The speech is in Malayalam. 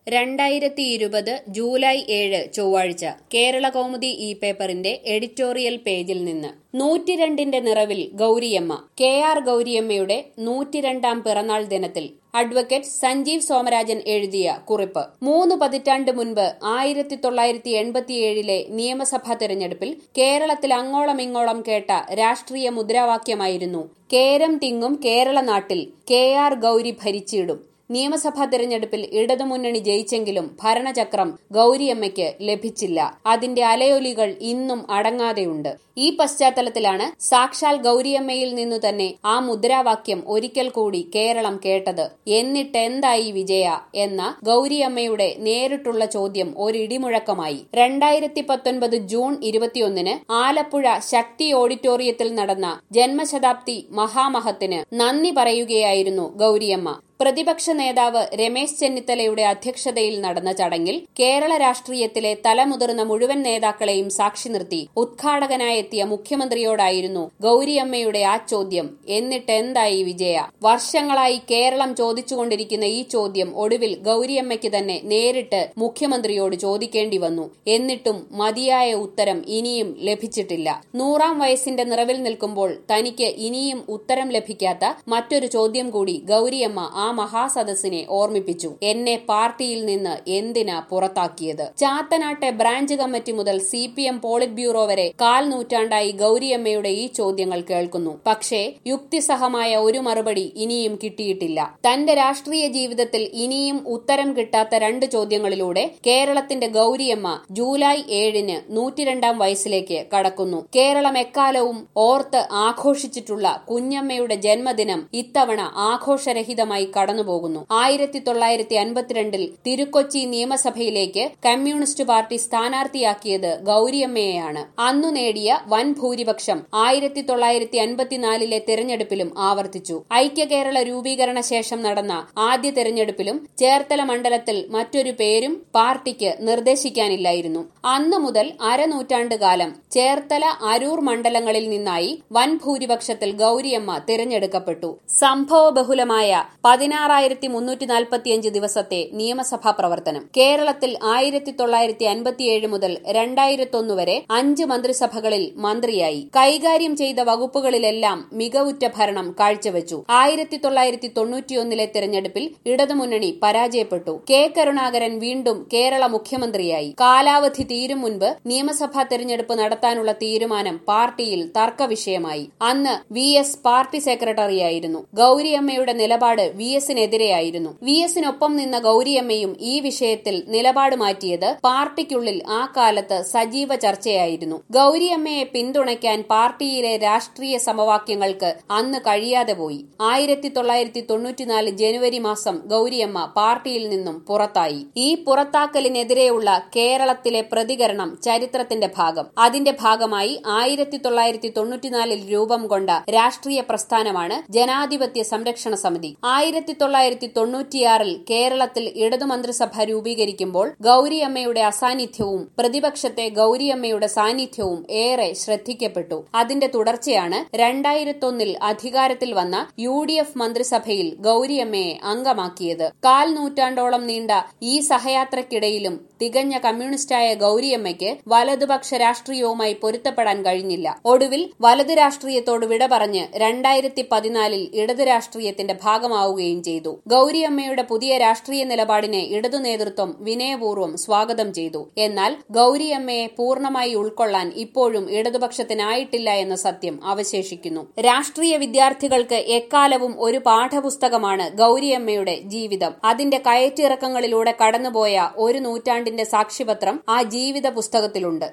രണ്ടായിരത്തി ഇരുപത് ജൂലൈ ഏഴ് ചൊവ്വാഴ്ച കേരള കൗമുദി ഇ പേപ്പറിന്റെ എഡിറ്റോറിയൽ പേജിൽ നിന്ന് നൂറ്റിരണ്ടിന്റെ നിറവിൽ ഗൗരിയമ്മ കെ ആർ ഗൗരിയമ്മയുടെ നൂറ്റിരണ്ടാം പിറന്നാൾ ദിനത്തിൽ അഡ്വക്കേറ്റ് സഞ്ജീവ് സോമരാജൻ എഴുതിയ കുറിപ്പ് മൂന്ന് പതിറ്റാണ്ട് മുൻപ് ആയിരത്തി തൊള്ളായിരത്തി എൺപത്തിയേഴിലെ നിയമസഭാ തെരഞ്ഞെടുപ്പിൽ കേരളത്തിൽ അങ്ങോളം ഇങ്ങോളം കേട്ട രാഷ്ട്രീയ മുദ്രാവാക്യമായിരുന്നു കേരം തിങ്ങും കേരള നാട്ടിൽ കെ ആർ ഗൌരി ഭരിച്ചിടും നിയമസഭാ തെരഞ്ഞെടുപ്പിൽ ഇടതുമുന്നണി ജയിച്ചെങ്കിലും ഭരണചക്രം ഗൌരിയമ്മയ്ക്ക് ലഭിച്ചില്ല അതിന്റെ അലയൊലികൾ ഇന്നും അടങ്ങാതെയുണ്ട് ഈ പശ്ചാത്തലത്തിലാണ് സാക്ഷാൽ ഗൌരിയമ്മയിൽ നിന്നു തന്നെ ആ മുദ്രാവാക്യം ഒരിക്കൽ കൂടി കേരളം കേട്ടത് എന്നിട്ട് എന്തായി വിജയ എന്ന ഗൌരിയമ്മയുടെ നേരിട്ടുള്ള ചോദ്യം ഒരിടിമുഴക്കമായി രണ്ടായിരത്തി പത്തൊൻപത് ജൂൺ ഇരുപത്തിയൊന്നിന് ആലപ്പുഴ ശക്തി ഓഡിറ്റോറിയത്തിൽ നടന്ന ജന്മശതാബ്ദി മഹാമഹത്തിന് നന്ദി പറയുകയായിരുന്നു ഗൌരിയമ്മ പ്രതിപക്ഷ നേതാവ് രമേശ് ചെന്നിത്തലയുടെ അധ്യക്ഷതയിൽ നടന്ന ചടങ്ങിൽ കേരള രാഷ്ട്രീയത്തിലെ തലമുതിർന്ന മുഴുവൻ നേതാക്കളെയും സാക്ഷി നിർത്തി ഉദ്ഘാടകനായെത്തിയ മുഖ്യമന്ത്രിയോടായിരുന്നു ഗൌരിയമ്മയുടെ ആ ചോദ്യം എന്നിട്ട് എന്തായി വിജയ വർഷങ്ങളായി കേരളം ചോദിച്ചുകൊണ്ടിരിക്കുന്ന ഈ ചോദ്യം ഒടുവിൽ ഗൌരിയമ്മയ്ക്ക് തന്നെ നേരിട്ട് മുഖ്യമന്ത്രിയോട് ചോദിക്കേണ്ടി വന്നു എന്നിട്ടും മതിയായ ഉത്തരം ഇനിയും ലഭിച്ചിട്ടില്ല നൂറാം വയസ്സിന്റെ നിറവിൽ നിൽക്കുമ്പോൾ തനിക്ക് ഇനിയും ഉത്തരം ലഭിക്കാത്ത മറ്റൊരു ചോദ്യം കൂടി ഗൌരിയമ്മ ആ മഹാസദസ്സിനെ ഓർമ്മിപ്പിച്ചു എന്നെ പാർട്ടിയിൽ നിന്ന് എന്തിനാ പുറത്താക്കിയത് ചാത്തനാട്ടെ ബ്രാഞ്ച് കമ്മിറ്റി മുതൽ C P M polit bureau വരെ കാൽ നൂറ്റാണ്ടായി ഗൌരിയമ്മയുടെ ഈ ചോദ്യങ്ങൾ കേൾക്കുന്നു പക്ഷേ യുക്തിസഹമായ ഒരു മറുപടി ഇനിയും കിട്ടിയിട്ടില്ല തന്റെ രാഷ്ട്രീയ ജീവിതത്തിൽ ഇനിയും ഉത്തരം കിട്ടാത്ത രണ്ട് ചോദ്യങ്ങളിലൂടെ കേരളത്തിന്റെ ഗൌരിയമ്മ ജൂലൈ ഏഴിന് നൂറ്റിരണ്ടാം വയസ്സിലേക്ക് കടക്കുന്നു കേരളം എക്കാലവും ഓർത്ത് ആഘോഷിച്ചിട്ടുള്ള കുഞ്ഞമ്മയുടെ ജന്മദിനം ഇത്തവണ ആഘോഷരഹിതമായി കടന്നുപോകുന്നു ആയിരത്തി തൊള്ളായിരത്തി അൻപത്തിരണ്ടിൽ തിരുക്കൊച്ചി നിയമസഭയിലേക്ക് കമ്മ്യൂണിസ്റ്റ് പാർട്ടി സ്ഥാനാർത്ഥിയാക്കിയത് ഗൌരിയമ്മയെയാണ് അന്നു നേടിയ വൻ ഭൂരിപക്ഷം ആയിരത്തി തൊള്ളായിരത്തി അൻപത്തിനാലിലെ തെരഞ്ഞെടുപ്പിലും ആവർത്തിച്ചു ഐക്യ കേരള രൂപീകരണ ശേഷം നടന്ന ആദ്യ തെരഞ്ഞെടുപ്പിലും ചേർത്തല മണ്ഡലത്തിൽ മറ്റൊരു പേരും പാർട്ടിക്ക് നിർദ്ദേശിക്കാനില്ലായിരുന്നു അന്നു മുതൽ അരനൂറ്റാണ്ട് കാലം ചേർത്തല അരൂർ മണ്ഡലങ്ങളിൽ നിന്നായി വൻ ഭൂരിപക്ഷത്തിൽ ഗൌരിയമ്മ തിരഞ്ഞെടുക്കപ്പെട്ടു സംഭവബഹുലമായ പതിനാറായിരത്തി മുന്നൂറ്റി നാൽപ്പത്തിയഞ്ച് ദിവസത്തെ നിയമസഭാ പ്രവർത്തനം കേരളത്തിൽ ആയിരത്തി തൊള്ളായിരത്തി അൻപത്തിയേഴ് മുതൽ രണ്ടായിരത്തൊന്ന് വരെ അഞ്ച് മന്ത്രിസഭകളിൽ മന്ത്രിയായി കൈകാര്യം ചെയ്ത വകുപ്പുകളിലെല്ലാം മികവുറ്റ ഭരണം കാഴ്ചവെച്ചു ആയിരത്തി തൊള്ളായിരത്തി തൊണ്ണൂറ്റിയൊന്നിലെ തെരഞ്ഞെടുപ്പിൽ ഇടതുമുന്നണി പരാജയപ്പെട്ടു കെ കരുണാകരൻ വീണ്ടും കേരള മുഖ്യമന്ത്രിയായി കാലാവധി തീരും മുൻപ് നിയമസഭാ തെരഞ്ഞെടുപ്പ് നടത്താനുള്ള തീരുമാനം പാർട്ടിയിൽ തർക്കവിഷയമായി അന്ന് വി എസ് പാർട്ടി സെക്രട്ടറിയായിരുന്നു ഗൌരിയമ്മയുടെ നിലപാട് വി എസിനെതിരെയായിരുന്നു വി എസിനൊപ്പം നിന്ന ഗൌരിയമ്മയും ഈ വിഷയത്തിൽ നിലപാട് മാറ്റിയത് പാർട്ടിക്കുള്ളിൽ ആ കാലത്ത് സജീവ ചർച്ചയായിരുന്നു ഗൌരിയമ്മയെ പിന്തുണയ്ക്കാൻ പാർട്ടിയിലെ രാഷ്ട്രീയ സമവാക്യങ്ങൾക്ക് അന്ന് കഴിയാതെ പോയി ആയിരത്തി തൊള്ളായിരത്തി തൊണ്ണൂറ്റിനാല് ജനുവരി മാസം ഗൌരിയമ്മ പാർട്ടിയിൽ നിന്നും പുറത്തായി ഈ പുറത്താക്കലിനെതിരെയുള്ള കേരളത്തിലെ പ്രതികരണം ചരിത്രത്തിന്റെ ഭാഗം അതിന്റെ ഭാഗമായി ആയിരത്തി തൊള്ളായിരത്തി തൊണ്ണൂറ്റിനാലിൽ രൂപം കൊണ്ട രാഷ്ട്രീയ പ്രസ്ഥാനമാണ് ജനാധിപത്യ സംരക്ഷണ സമിതി ആയിരത്തി തൊള്ളായിരത്തി തൊണ്ണൂറ്റിയാറിൽ കേരളത്തിൽ ഇടതുമന്ത്രിസഭ രൂപീകരിക്കുമ്പോൾ ഗൌരിയമ്മയുടെ അസാന്നിധ്യവും പ്രതിപക്ഷത്തെ ഗൌരിയമ്മയുടെ സാന്നിധ്യവും ഏറെ ശ്രദ്ധിക്കപ്പെട്ടു അതിന്റെ തുടർച്ചയാണ് രണ്ടായിരത്തൊന്നിൽ അധികാരത്തിൽ വന്ന യു ഡി എഫ് മന്ത്രിസഭയിൽ ഗൌരിയമ്മയെ അംഗമാക്കിയത് കാൽ നൂറ്റാണ്ടോളം നീണ്ട ഈ സഹയാത്രയ്ക്കിടയിലും തികഞ്ഞ കമ്മ്യൂണിസ്റ്റായ ഗൌരിയമ്മയ്ക്ക് വലതുപക്ഷ രാഷ്ട്രീയവുമായി പൊരുത്തപ്പെടാൻ കഴിഞ്ഞില്ല ഒടുവിൽ വലതു രാഷ്ട്രീയത്തോട് വിട പറഞ്ഞ് രണ്ടായിരത്തി പതിനാലിൽ ഇടതു രാഷ്ട്രീയത്തിന്റെ ഭാഗമാവുകയും ചെയ്തു ഗൌരിയമ്മയുടെ പുതിയ രാഷ്ട്രീയ നിലപാടിനെ ഇടതു നേതൃത്വം വിനയപൂർവ്വം സ്വാഗതം ചെയ്തു എന്നാൽ ഗൌരിയമ്മയെ പൂർണ്ണമായി ഉൾക്കൊള്ളാൻ ഇപ്പോഴും ഇടതുപക്ഷത്തിനായിട്ടില്ല എന്ന സത്യം അവശേഷിക്കുന്നു രാഷ്ട്രീയ വിദ്യാർത്ഥികൾക്ക് എക്കാലവും ഒരു പാഠപുസ്തകമാണ് ഗൌരിയമ്മയുടെ ജീവിതം അതിന്റെ കയറ്റിറക്കങ്ങളിലൂടെ കടന്നുപോയ ഒരു നൂറ്റാണ്ടിന്റെ സാക്ഷ്യപത്രം ആ ജീവിത പുസ്തകത്തിലുണ്ട്